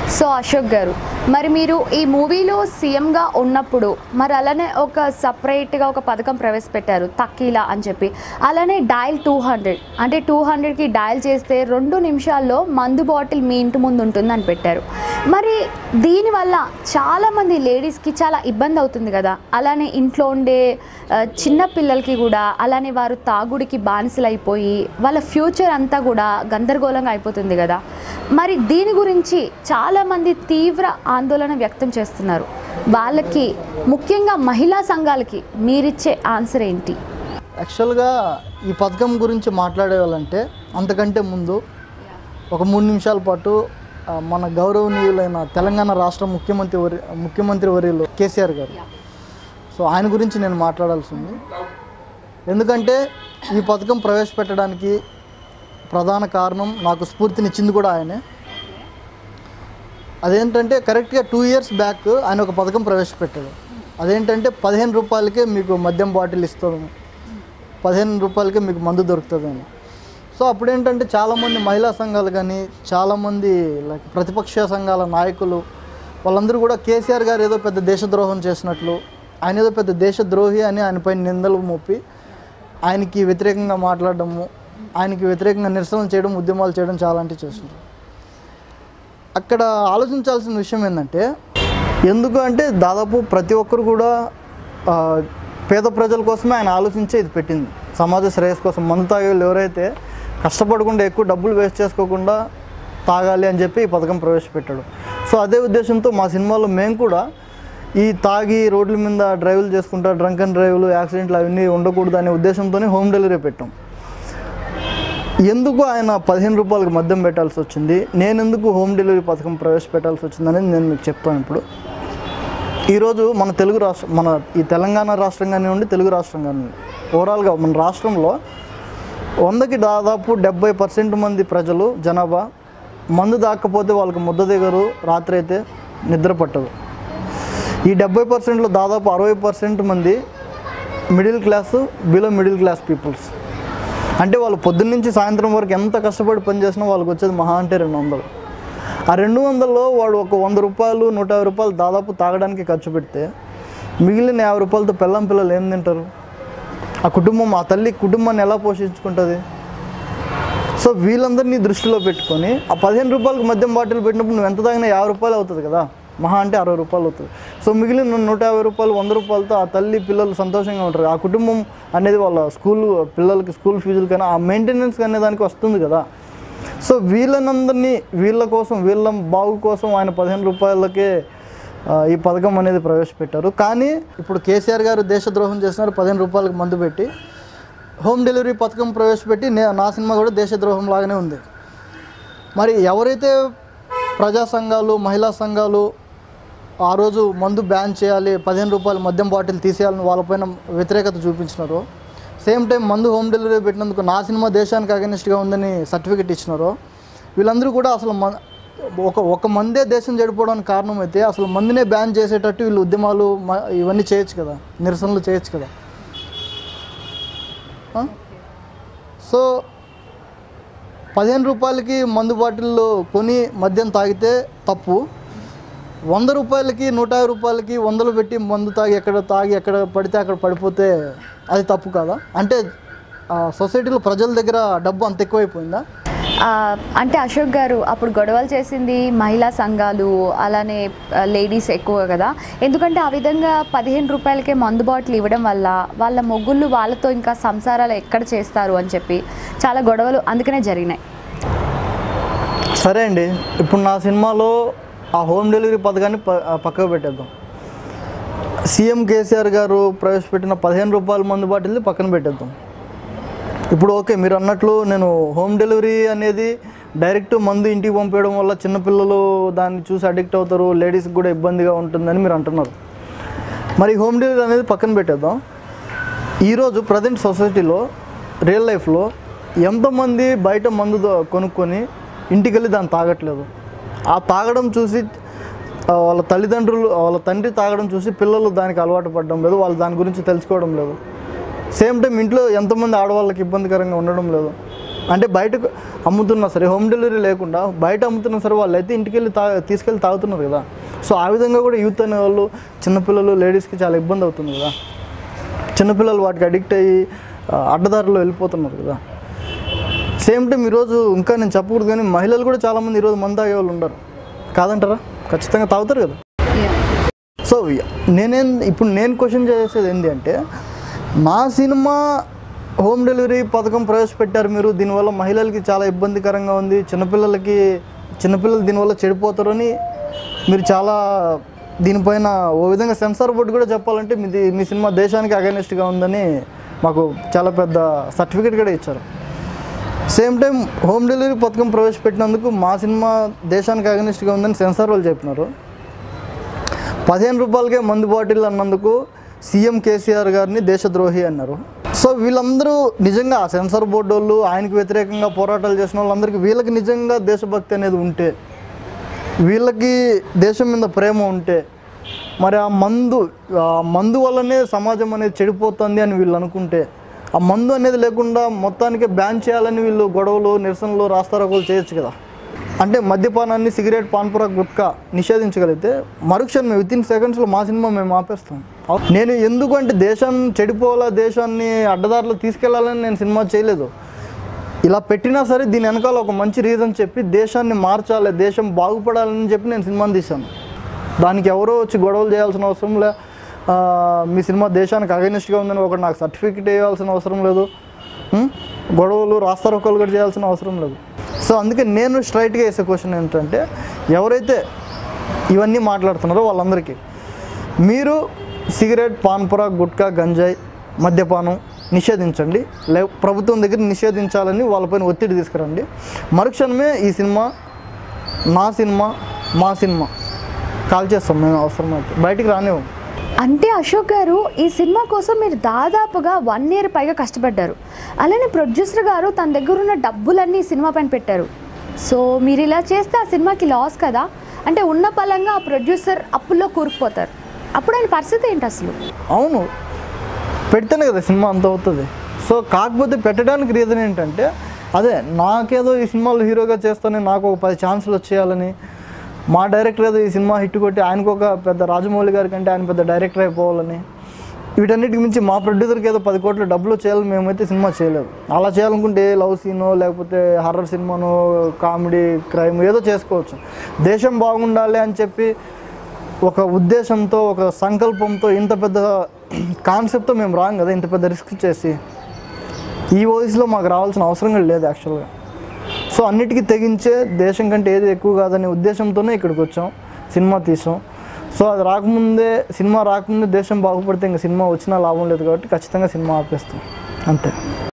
So Ashok గారు మరి మీరు ఈ మూవీలో సీఎంగా ఉన్నప్పుడు మరి అలానే ఒక సపరేట్గా ఒక పథకం ప్రవేశపెట్టారు తక్కీలా అని చెప్పి అలానే డయల్ టూ హండ్రెడ్ అంటే టూ హండ్రెడ్కి డయల్ చేస్తే రెండు నిమిషాల్లో మందు బాటిల్ మీ ఇంటి ముందు ఉంటుంది అని పెట్టారు మరి దీనివల్ల చాలామంది లేడీస్కి చాలా ఇబ్బంది అవుతుంది కదా అలానే ఇంట్లో ఉండే ఆ, చిన్న పిల్లలకి కూడా అలానే వారు తాగుడికి బానిసలైపోయి వాళ్ళ ఫ్యూచర్ అంతా కూడా గందరగోళంగా అయిపోతుంది కదా మరి దీని గురించి చాలామంది తీవ్ర ఆందోళన వ్యక్తం చేస్తున్నారు వాళ్ళకి ముఖ్యంగా మహిళా సంఘాలకి మీరిచ్చే ఆన్సర్ ఏంటి యాక్చువల్గా ఈ పథకం గురించి మాట్లాడేవాళ్ళంటే అంతకంటే ముందు ఒక మూడు నిమిషాల పాటు ఆ, మన గౌరవనీయులైన తెలంగాణ రాష్ట్ర ముఖ్యమంత్రి వరి ముఖ్యమంత్రి వర్యులు కేసీఆర్ గారు సో ఆయన గురించి నేను మాట్లాడాల్సి ఉంది ఎందుకంటే ఈ పథకం ప్రవేశపెట్టడానికి ప్రధాన కారణం నాకు స్ఫూర్తినిచ్చింది కూడా ఆయనే అదేంటంటే కరెక్ట్గా టూ ఇయర్స్ బ్యాక్ ఆయన ఒక పథకం ప్రవేశపెట్టాడు అదేంటంటే పదిహేను రూపాయలకే మీకు మద్యం బాటిల్ ఇస్తాము పదిహేను రూపాయలకే మీకు మందు దొరుకుతుందని సో అప్పుడు ఏంటంటే చాలామంది మహిళా సంఘాలు కానీ చాలామంది లైక్ ప్రతిపక్ష సంఘాల నాయకులు వాళ్ళందరూ కూడా కేసీఆర్ గారు ఏదో పెద్ద దేశద్రోహం చేసినట్లు ఆయన ఏదో పెద్ద దేశద్రోహి అని ఆయనపై నిందలు మోపి ఆయనకి వ్యతిరేకంగా మాట్లాడడము ఆయనకి వ్యతిరేకంగా నిరసనలు చేయడం ఉద్యమాలు చేయడం చాలా అంటే చేస్తున్నారు అక్కడ ఆలోచించాల్సిన విషయం ఏంటంటే ఎందుకు అంటే దాదాపు ప్రతి ఒక్కరు కూడా ఆ, పేద ప్రజల కోసమే ఆయన ఆలోచించే ఇది పెట్టింది సమాజ శ్రేయస్ కోసం మందు తాగే వాళ్ళు ఎవరైతే కష్టపడకుండా ఎక్కువ డబ్బులు వేస్ట్ చేసుకోకుండా తాగాలి అని చెప్పి ఈ పథకం ప్రవేశపెట్టాడు సో అదే ఉద్దేశంతో మా సినిమాలో మేము కూడా ఈ తాగి రోడ్ల మీద డ్రైవ్లు చేసుకుంటా డ్రంక్ అండ్ డ్రైవ్లు యాక్సిడెంట్లు అవన్నీ ఉండకూడదు అనే ఉద్దేశంతోనే హోమ్ డెలివరీ పెట్టాం ఎందుకు ఆయన పదిహేను రూపాయలకు మద్యం పెట్టాల్సి వచ్చింది నేను ఎందుకు హోమ్ డెలివరీ పథకం ప్రవేశపెట్టాల్సి వచ్చిందనేది నేను మీకు చెప్తాను ఇప్పుడు ఈరోజు మన తెలుగు రాష్ట్రం మన ఈ తెలంగాణ రాష్ట్రం కానివ్వండి తెలుగు రాష్ట్రం కానివ్వండి ఓవరాల్గా మన రాష్ట్రంలో వందకి దాదాపు డెబ్బై పర్సెంట్ మంది ప్రజలు జనాభా మందు దాక్కపోతే వాళ్ళకి ముద్ద దిగరు రాత్రి అయితే నిద్ర పట్టదు ఈ డెబ్బై పర్సెంట్లో దాదాపు అరవై పర్సెంట్ మంది middle class below middle class peoples అంటే వాళ్ళు పొద్దున్న నుంచి సాయంత్రం వరకు ఎంత కష్టపడి పని చేసినా వాళ్ళకి వచ్చేది మహా అంటే రెండు వందలు ఆ రెండు వందల్లో వాడు ఒక వంద రూపాయలు నూట యాభై రూపాయలు దాదాపు తాగడానికి ఖర్చు పెడితే మిగిలిన యాభై రూపాయలతో పెళ్ళం పిల్లలు ఏం తింటారు ఆ కుటుంబం ఆ తల్లి కుటుంబాన్ని ఎలా పోషించుకుంటుంది సో వీళ్ళందరినీ దృష్టిలో పెట్టుకొని ఆ పదిహేను రూపాయలకు మద్యం బాటిల్ పెట్టినప్పుడు నువ్వు ఎంత తాగినా యాభై రూపాయలు అవుతుంది కదా మహా అంటే అరవై రూపాయలు అవుతుంది సో మిగిలిన నూట యాభై రూపాయలు వంద రూపాయలతో ఆ తల్లి పిల్లలు సంతోషంగా ఉంటారు ఆ కుటుంబం అనేది వాళ్ళ స్కూల్ పిల్లలకి స్కూల్ ఫీజులు కానీ ఆ మెయింటెనెన్స్ అనే దానికి వస్తుంది కదా సో వీళ్ళనందరినీ వీళ్ళ కోసం వీళ్ళ బాగు కోసం ఆయన పదిహేను రూపాయలకే ఆ, ఈ పథకం అనేది ప్రవేశపెట్టారు కానీ ఇప్పుడు కేసీఆర్ గారు దేశద్రోహం చేస్తున్నారు పదిహేను రూపాయలకు మందు పెట్టి హోమ్ డెలివరీ పథకం ప్రవేశపెట్టి నే నా సినిమా కూడా దేశద్రోహం లాగానే ఉంది మరి ఎవరైతే ప్రజా సంఘాలు మహిళా సంఘాలు ఆ రోజు మందు బ్యాన్ చేయాలి పదిహేను రూపాయలు మద్యం బాటిల్ తీసేయాలని వాళ్ళపైన వ్యతిరేకత చూపించినారో సేమ్ టైం మందు హోమ్ డెలివరీ పెట్టినందుకు నా సినిమా దేశానికి అగెనిస్ట్గా ఉందని సర్టిఫికెట్ ఇచ్చినారో వీళ్ళందరూ కూడా అసలు మన ఒక ఒక మందే దేశం చెడిపోవడానికి కారణమైతే అసలు మందునే బ్యాన్ చేసేటట్టు వీళ్ళు ఉద్యమాలు మ- ఇవన్నీ చేయొచ్చు కదా నిరసనలు చేయొచ్చు కదా ఆ? సో పదిహేను రూపాయలకి మందు బాటిల్లో కొని మద్యం తాగితే తప్పు వంద రూపాయలకి నూట యాభై రూపాయలకి వందలు పెట్టి మందు తాగి ఎక్కడ తాగి ఎక్కడ పడితే అక్కడ పడిపోతే అది తప్పు కాదా అంటే ఆ, సొసైటీలో ప్రజల దగ్గర డబ్బు అంత ఎక్కువైపోయిందా ఆ, అంటే అశోక్ గారు అప్పుడు గొడవలు చేసింది మహిళా సంఘాలు అలానే లేడీస్ ఎక్కువ కదా ఎందుకంటే ఆ విధంగా పదిహేను రూపాయలకే మందు బాటిల్ ఇవ్వడం వల్ల వాళ్ళ మొగ్గుళ్ళు వాళ్ళతో ఇంకా సంసారాలు ఎక్కడ చేస్తారు అని చెప్పి చాలా గొడవలు అందుకనే జరిగినాయి సరే అండి ఇప్పుడు నా సినిమాలో ఆ హోమ్ డెలివరీ పథకాన్ని ప పక్కకు పెట్టేద్దాం సీఎం కేసీఆర్ గారు ప్రవేశపెట్టిన పదిహేను రూపాయల మందు బాటిల్ని పక్కన పెట్టేద్దాం ఇప్పుడు ఓకే మీరు అన్నట్లు నేను హోమ్ డెలివరీ అనేది డైరెక్ట్ మందు ఇంటికి పంపించడం వల్ల చిన్నపిల్లలు దాన్ని చూసి అడిక్ట్ అవుతారు లేడీస్కి కూడా ఇబ్బందిగా ఉంటుందని మీరు అంటున్నారు మరి హోమ్ డెలివరీ అనేది పక్కన పెట్టేద్దాం ఈరోజు ప్రజెంట్ సొసైటీలో రియల్ లైఫ్లో ఎంతమంది బయట మందు దో- కొనుక్కొని ఇంటికి వెళ్ళి దాన్ని తాగట్లేదు ఆ తాగడం చూసి ఆ, వాళ్ళ తల్లిదండ్రులు వాళ్ళ తండ్రి తాగడం చూసి పిల్లలు దానికి అలవాటు పడడం లేదు వాళ్ళు దాని గురించి తెలుసుకోవడం లేదు సేమ్ టైం ఇంట్లో ఎంతమంది ఆడవాళ్ళకి ఇబ్బందికరంగా ఉండడం లేదు అంటే బయటకు అమ్ముతున్నా సరే హోమ్ డెలివరీ లేకుండా బయట అమ్ముతున్నా సరే వాళ్ళు అయితే ఇంటికి వెళ్ళి తా తీసుకెళ్ళి తాగుతున్నారు కదా సో ఆ విధంగా కూడా యూత్ అనే వాళ్ళు చిన్నపిల్లలు లేడీస్కి చాలా ఇబ్బంది అవుతుంది కదా చిన్నపిల్లలు వాటికి అడిక్ట్ అయ్యి ఆ, అడ్డదారిలో వెళ్ళిపోతున్నారు కదా సేమ్ టైం ఈరోజు ఇంకా నేను చెప్పకూడదు కానీ మహిళలు కూడా చాలామంది ఈరోజు మందు తాగే వాళ్ళు ఉండరు కాదంటారా ఖచ్చితంగా తాగుతారు కదా సో నేనేం ఇప్పుడు నేను క్వశ్చన్ చేసేది ఏంటి అంటే నా సినిమా హోమ్ డెలివరీ పథకం ప్రవేశపెట్టారు మీరు దీనివల్ల మహిళలకి చాలా ఇబ్బందికరంగా ఉంది చిన్నపిల్లలకి చిన్నపిల్లలు దీనివల్ల చెడిపోతారని మీరు చాలా దీనిపైన ఓ విధంగా సెన్సార్ బోర్డు కూడా చెప్పాలంటే మీది మీ సినిమా దేశానికి అగైనెస్ట్గా ఉందని మాకు చాలా పెద్ద సర్టిఫికేట్ కూడా ఇచ్చారు సేమ్ టైం హోమ్ డెలివరీ పథకం ప్రవేశపెట్టినందుకు మా సినిమా దేశానికి అగనిస్ట్గా ఉందని సెన్సార్ వాళ్ళు చెప్పినారు పదిహేను రూపాయలకే మందు బాటిల్ అన్నందుకు సీఎం కేసీఆర్ గారిని దేశద్రోహి అన్నారు సో వీళ్ళందరూ నిజంగా ఆ సెన్సార్ బోర్డు వాళ్ళు ఆయనకు వ్యతిరేకంగా పోరాటాలు చేసిన వాళ్ళందరికీ వీళ్ళకి నిజంగా దేశభక్తి అనేది ఉంటే వీళ్ళకి దేశం మీద ప్రేమ ఉంటే మరి ఆ మందు ఆ మందు వల్లనే సమాజం అనేది చెడిపోతుంది అని వీళ్ళు అనుకుంటే ఆ మందు అనేది లేకుండా మొత్తానికి బ్యాన్ చేయాలని వీళ్ళు గొడవలు నిరసనలు రాస్తారోకలు చేయొచ్చు కదా అంటే మద్యపానాన్ని సిగరెట్ పాన్పుర గుట్కా నిషేధించగలిగితే మరుక్షణం విత్ ఇన్ సెకండ్స్లో మా సినిమా మేము ఆపేస్తాం అవ్- నేను ఎందుకు అంటే దేశం చెడిపోవాలా దేశాన్ని అడ్డదారిలో తీసుకెళ్లాలని నేను సినిమా చేయలేదు ఇలా పెట్టినా సరే దీని వెనకాల ఒక మంచి రీజన్ చెప్పి దేశాన్ని మార్చాలి దేశం బాగుపడాలని చెప్పి నేను సినిమాని తీశాను దానికి ఎవరో వచ్చి గొడవలు చేయాల్సిన అవసరం లే ఆ, మీ సినిమా దేశానికి అగైనిస్ట్గా ఉందని ఒకటి నాకు సర్టిఫికెట్ ఇవ్వాల్సిన అవసరం లేదు ఉం? గొడవలు రాస్తారోకలు కూడా చేయాల్సిన అవసరం లేదు సో అందుకే నేను స్ట్రైట్గా వేసే క్వశ్చన్ ఏంటంటే ఎవరైతే ఇవన్నీ మాట్లాడుతున్నారో వాళ్ళందరికీ మీరు సిగరెట్ పాన్పుర గుట్కా గంజాయి మద్యపానం నిషేధించండి లే ప్రభుత్వం దగ్గర నిషేధించాలని వాళ్ళపైన ఒత్తిడి తీసుకురండి మరుక్షణమే ఈ సినిమా నా సినిమా మా సినిమా కాల్ చేస్తాం మేము అవసరమైతే బయటికి రానివ్వం అంటే అశోక్ గారు ఈ సినిమా కోసం మీరు దాదాపుగా వన్ ఇయర్ పైగా కష్టపడ్డారు అలానే ప్రొడ్యూసర్ గారు తన దగ్గర ఉన్న డబ్బులన్నీ ఈ సినిమా పైన పెట్టారు సో మీరు ఇలా చేస్తే ఆ సినిమాకి లాస్ కదా అంటే ఉన్న పలంగా ఆ ప్రొడ్యూసర్ అప్పుల్లో కూరుకుపోతారు అప్పుడు ఆయన పరిస్థితి ఏంటి అసలు అవును పెడితేనే కదా సినిమా అంత అవుతుంది సో కాకపోతే పెట్టడానికి రీజన్ ఏంటంటే అదే నాకేదో ఈ సినిమాలో హీరోగా చేస్తానే నాకు ఒక పది ఛాన్సులు వచ్చేయాలని మా డైరెక్టర్ ఏదో ఈ సినిమా హిట్ కొట్టి ఆయనకు ఒక పెద్ద రాజమౌళి గారి కంటే ఆయన పెద్ద డైరెక్టర్ అయిపోవాలని వీటన్నిటికి మించి మా ప్రొడ్యూసర్కి ఏదో పది కోట్ల డబ్బులు చేయాలని మేమైతే సినిమా చేయలేదు అలా చేయాలనుకుంటే లవ్ సీనో లేకపోతే హర్రర్ సినిమానో కామెడీ క్రైమ్ ఏదో చేసుకోవచ్చు దేశం బాగుండాలి అని చెప్పి ఒక ఉద్దేశంతో ఒక సంకల్పంతో ఇంత పెద్ద కాన్సెప్ట్తో మేము రాం కదా ఇంత పెద్ద రిస్క్ చేసి ఈ వయసులో మాకు రావాల్సిన అవసరం కూడా లేదు యాక్చువల్గా సో అన్నిటికీ తెగించే దేశం కంటే ఏది ఎక్కువ కాదనే ఉద్దేశంతోనే ఇక్కడికి వచ్చాం సినిమా తీసాం సో అది రాకముందే సినిమా రాకముందే దేశం బాగుపడితే ఇంకా సినిమా వచ్చినా లాభం లేదు కాబట్టి ఖచ్చితంగా సినిమా ఆపేస్తాం అంతే